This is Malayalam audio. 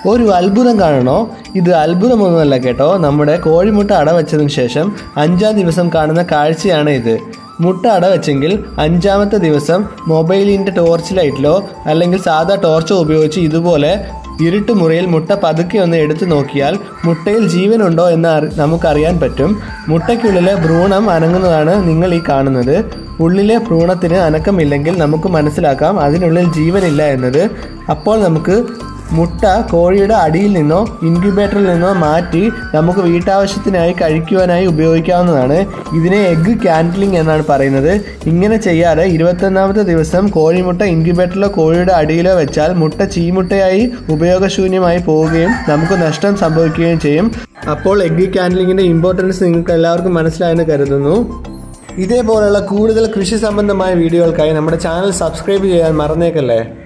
ഒരു അത്ഭുതം കാണണോ ഇത് അത്ഭുതമൊന്നുമല്ല കേട്ടോ നമ്മുടെ കോഴിമുട്ട അടവച്ചതിന് ശേഷം അഞ്ചാം ദിവസം കാണുന്ന കാഴ്ചയാണ് ഇത് മുട്ട അടവച്ചെങ്കിൽ അഞ്ചാമത്തെ ദിവസം മൊബൈലിൻ്റെ ടോർച്ച് ലൈറ്റിലോ അല്ലെങ്കിൽ സാധാ ടോർച്ചോ ഉപയോഗിച്ച് ഇതുപോലെ ഇരുട്ട് മുറിയിൽ മുട്ട പതുക്കെ ഒന്ന് എടുത്തു നോക്കിയാൽ മുട്ടയിൽ ജീവനുണ്ടോ എന്ന് അറി നമുക്കറിയാൻ പറ്റും മുട്ടയ്ക്കുള്ളിലെ ഭ്രൂണം അനങ്ങുന്നതാണ് നിങ്ങൾ ഈ കാണുന്നത് ഉള്ളിലെ ഭ്രൂണത്തിന് അനക്കമില്ലെങ്കിൽ നമുക്ക് മനസ്സിലാക്കാം അതിനുള്ളിൽ ജീവനില്ല എന്നത് അപ്പോൾ നമുക്ക് മുട്ട കോഴിയുടെ അടിയിൽ നിന്നോ ഇൻക്യുബേറ്ററിൽ നിന്നോ മാറ്റി നമുക്ക് വീട്ടാവശ്യത്തിനായി കഴിക്കുവാനായി ഉപയോഗിക്കാവുന്നതാണ് ഇതിനെ എഗ്ഗ് ക്യാൻഡിലിംഗ് എന്നാണ് പറയുന്നത് ഇങ്ങനെ ചെയ്യാതെ ഇരുപത്തൊന്നാമത്തെ ദിവസം കോഴിമുട്ട ഇൻക്യുബേറ്ററിലോ കോഴിയുടെ അടിയിലോ വെച്ചാൽ മുട്ട ചീമുട്ടയായി ഉപയോഗശൂന്യമായി പോവുകയും നമുക്ക് നഷ്ടം സംഭവിക്കുകയും ചെയ്യും അപ്പോൾ എഗ്ഗ് ക്യാൻഡിലിങ്ങിൻ്റെ ഇമ്പോർട്ടൻസ് നിങ്ങൾക്ക് എല്ലാവർക്കും മനസ്സിലായെന്ന് കരുതുന്നു ഇതേപോലെയുള്ള കൂടുതൽ കൃഷി സംബന്ധമായ വീഡിയോകൾക്കായി നമ്മുടെ ചാനൽ സബ്സ്ക്രൈബ് ചെയ്യാൻ മറന്നേക്കല്ലേ